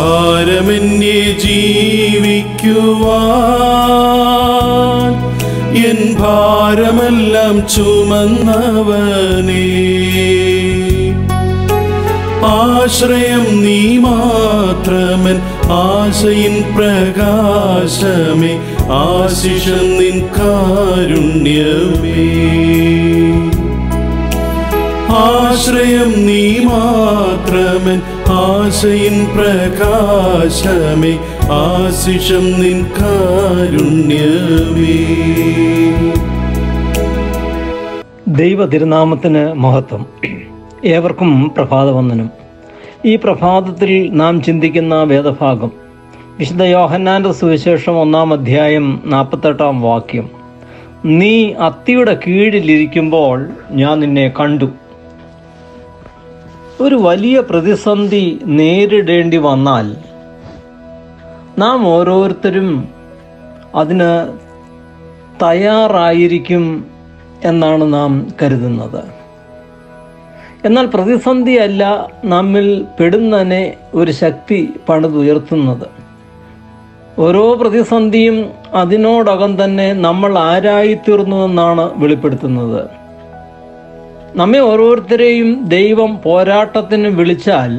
ഭാരമെന്നെ ജീവിക്കുവാൻ എൻ ഭാരമെല്ലാം ചുമന്നവനേ ആശ്രയം നീ മാത്രമൻ ആശയിൻ പ്രകാശമേ ആശിഷം നിൻ കാരുണ്യമേ ആശ്രയം നീ മാത്രമൻ ആശയിൻ പ്രകാശമേ ആശിഷം നിൻ കാരുണ്യമേ ദൈവ തിരുനാമത്തിന് മഹത്വം ഏവർക്കും പ്രഭാതവന്ദനം ഈ പ്രഭാതത്തിൽ നാം ചിന്തിക്കുന്ന വേദഭാഗം വിശുദ്ധ യോഹന്നാന്റെ സുവിശേഷം ഒന്നാം അധ്യായം നാൽപ്പത്തെട്ടാം വാക്യം നീ അത്തിയുടെ കീഴിലിരിക്കുമ്പോൾ ഞാൻ നിന്നെ കണ്ടു ഒരു വലിയ പ്രതിസന്ധി നേരിടേണ്ടി വന്നാൽ നാം ഓരോരുത്തരും അതിന് തയ്യാറായിരിക്കും എന്നാണ് നാം കരുതുന്നത് എന്നാൽ പ്രതിസന്ധിയല്ല നമ്മിൽ പെടുന്നതിനെ ഒരു ശക്തി പണിതുയർത്തുന്നത് ഓരോ പ്രതിസന്ധിയും അതിനോടകം തന്നെ നമ്മൾ ആരായിത്തീർന്നുവെന്നാണ് വെളിപ്പെടുത്തുന്നത് നമ്മെ ഓരോരുത്തരെയും ദൈവം പോരാട്ടത്തിന് വിളിച്ചാൽ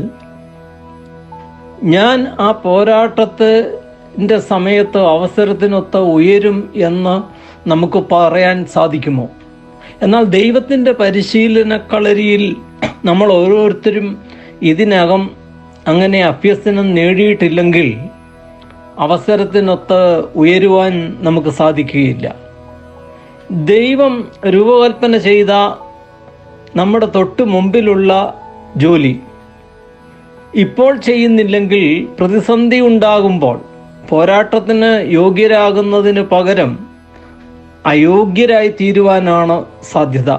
ഞാൻ ആ പോരാട്ടത്തിൻ്റെ സമയത്ത് അവസരത്തിനൊത്ത് ഉയരും എന്ന് നമുക്ക് പറയാൻ സാധിക്കുമോ എന്നാൽ ദൈവത്തിൻ്റെ പരിശീലന കളരിയിൽ നമ്മൾ ഓരോരുത്തരും ഇതിനകം അങ്ങനെ അഭ്യസനം നേടിയിട്ടില്ലെങ്കിൽ അവസരത്തിനൊത്ത് ഉയരുവാൻ നമുക്ക് സാധിക്കുകയില്ല ദൈവം രൂപകൽപ്പന ചെയ്ത നമ്മുടെ തൊട്ട് മുമ്പിലുള്ള ജോലി ഇപ്പോൾ ചെയ്യുന്നില്ലെങ്കിൽ പ്രതിസന്ധി ഉണ്ടാകുമ്പോൾ പോരാട്ടത്തിന് യോഗ്യരാകുന്നതിന് പകരം അയോഗ്യരായി തീരുവാനാണ് സാധ്യത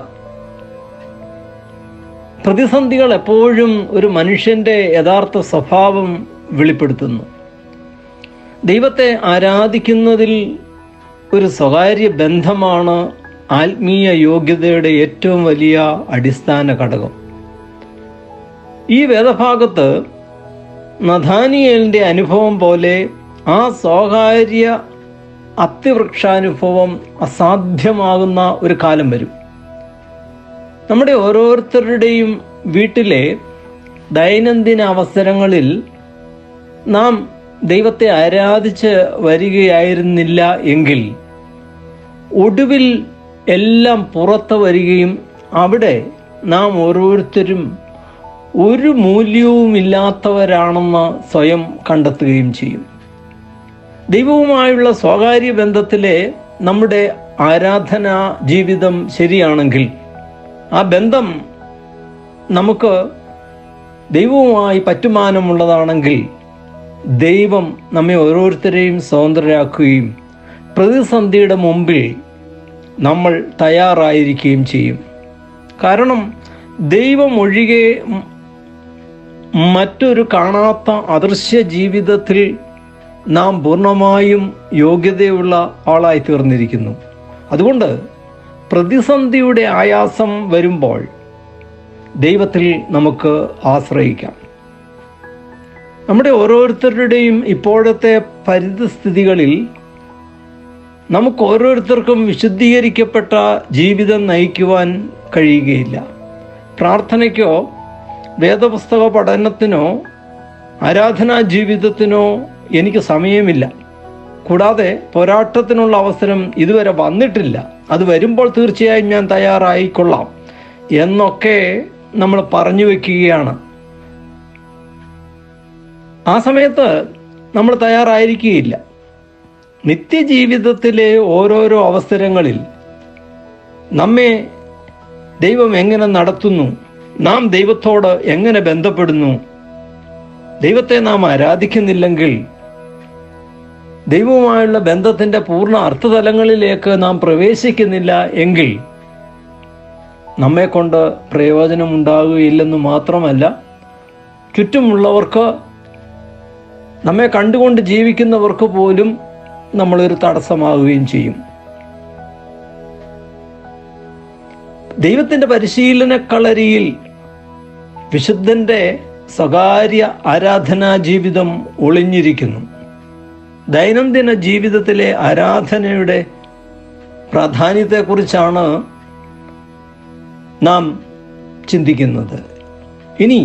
പ്രതിസന്ധികൾ എപ്പോഴും ഒരു മനുഷ്യന്റെ യഥാർത്ഥ സ്വഭാവം വെളിപ്പെടുത്തുന്നു ദൈവത്തെ ആരാധിക്കുന്നതിൽ ഒരു സ്വകാര്യ ബന്ധമാണ് ആത്മീയ യോഗ്യതയുടെ ഏറ്റവും വലിയ അടിസ്ഥാന ഘടകം ഈ വേദഭാഗത്ത് നഥാനിയലിൻ്റെ അനുഭവം പോലെ ആ സ്വകാര്യ അത്തിവൃക്ഷാനുഭവം അസാധ്യമാകുന്ന ഒരു കാലം വരും നമ്മുടെ ഓരോരുത്തരുടെയും വീട്ടിലെ ദൈനംദിന അവസരങ്ങളിൽ നാം ദൈവത്തെ ആരാധിച്ച് വരികയായിരുന്നില്ല എങ്കിൽ ഒടുവിൽ എല്ലാം പുറത്തു വരികയും അവിടെ നാം ഓരോരുത്തരും ഒരു മൂല്യവുമില്ലാത്തവരാണെന്ന് സ്വയം കണ്ടെത്തുകയും ചെയ്യും ദൈവവുമായുള്ള സ്വകാര്യ ബന്ധത്തിലെ നമ്മുടെ ആരാധനാ ജീവിതം ശരിയാണെങ്കിൽ ആ ബന്ധം നമുക്ക് ദൈവവുമായി പറ്റുമാനമുള്ളതാണെങ്കിൽ ദൈവം നമ്മെ ഓരോരുത്തരെയും സ്വതന്ത്രരാക്കുകയും പ്രതിസന്ധിയുടെ മുമ്പിൽ നമ്മൾ തയ്യാറായിരിക്കുകയും ചെയ്യും കാരണം ദൈവം ഒഴികെ മറ്റൊരു കാണാത്ത അദൃശ്യ ജീവിതത്തിൽ നാം പൂർണ്ണമായും യോഗ്യതയുള്ള ആളായി തീർന്നിരിക്കുന്നു അതുകൊണ്ട് പ്രതിസന്ധിയുടെ ആയാസം വരുമ്പോൾ ദൈവത്തിൽ നമുക്ക് ആശ്രയിക്കാം നമ്മുടെ ഓരോരുത്തരുടെയും ഇപ്പോഴത്തെ പരിതസ്ഥിതികളിൽ നമുക്ക് ഓരോരുത്തർക്കും വിശുദ്ധീകരിക്കപ്പെട്ട ജീവിതം നയിക്കുവാൻ കഴിയുകയില്ല പ്രാർത്ഥനയ്ക്കോ വേദപുസ്തക പഠനത്തിനോ ആരാധനാ ജീവിതത്തിനോ എനിക്ക് സമയമില്ല കൂടാതെ പോരാട്ടത്തിനുള്ള അവസരം ഇതുവരെ വന്നിട്ടില്ല അത് വരുമ്പോൾ തീർച്ചയായും ഞാൻ തയ്യാറായിക്കൊള്ളാം എന്നൊക്കെ നമ്മൾ പറഞ്ഞു വെക്കുകയാണ് ആ സമയത്ത് നമ്മൾ തയ്യാറായിരിക്കുകയില്ല നിത്യജീവിതത്തിലെ ഓരോരോ അവസരങ്ങളിൽ നമ്മെ ദൈവം എങ്ങനെ നടത്തുന്നു നാം ദൈവത്തോട് എങ്ങനെ ബന്ധപ്പെടുന്നു ദൈവത്തെ നാം ആരാധിക്കുന്നില്ലെങ്കിൽ ദൈവവുമായുള്ള ബന്ധത്തിന്റെ പൂർണ്ണ അർത്ഥതലങ്ങളിലേക്ക് നാം പ്രവേശിക്കുന്നില്ല എങ്കിൽ നമ്മെ കൊണ്ട് പ്രയോജനമുണ്ടാകുകയില്ലെന്ന് മാത്രമല്ല ചുറ്റുമുള്ളവർക്ക് നമ്മെ കണ്ടുകൊണ്ട് ജീവിക്കുന്നവർക്ക് പോലും നമ്മളൊരു തടസ്സമാവുകയും ചെയ്യും ദൈവത്തിന്റെ പരിശീലന കളരിയിൽ വിശുദ്ധന്റെ സ്വകാര്യ ആരാധനാ ജീവിതം ഒളിഞ്ഞിരിക്കുന്നു ദൈനംദിന ജീവിതത്തിലെ ആരാധനയുടെ പ്രാധാന്യത്തെക്കുറിച്ചാണ് നാം ചിന്തിക്കുന്നത് ഇനി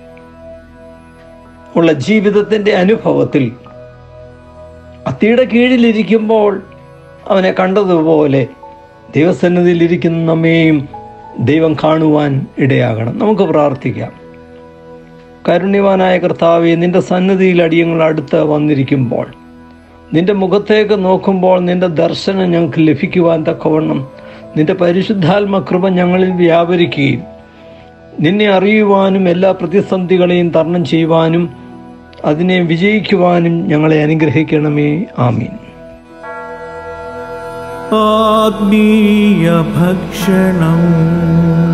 ഉള്ള ജീവിതത്തിൻ്റെ അനുഭവത്തിൽ അത്തിയുടെ കീഴിലിരിക്കുമ്പോൾ അവനെ കണ്ടതുപോലെ ദൈവസന്നിധിയിലിരിക്കുന്ന നമ്മെയും ദൈവം കാണുവാൻ ഇടയാകണം നമുക്ക് പ്രാർത്ഥിക്കാം കരുണ്യവാനായ കർത്താവെ നിന്റെ സന്നിധിയിൽ അടിയങ്ങൾ അടുത്ത് വന്നിരിക്കുമ്പോൾ നിന്റെ മുഖത്തേക്ക് നോക്കുമ്പോൾ നിന്റെ ദർശനം ഞങ്ങൾക്ക് ലഭിക്കുവാൻ തക്കവണ്ണം നിന്റെ പരിശുദ്ധാത്മ കൃപ ഞങ്ങളിൽ വ്യാപരിക്കുകയും നിന്നെ അറിയുവാനും എല്ലാ പ്രതിസന്ധികളെയും തരണം ചെയ്യുവാനും അതിനെ വിജയിക്കുവാനും ഞങ്ങളെ അനുഗ്രഹിക്കണമേ ആമീൻ ആത്മീയ ഭക്ഷണം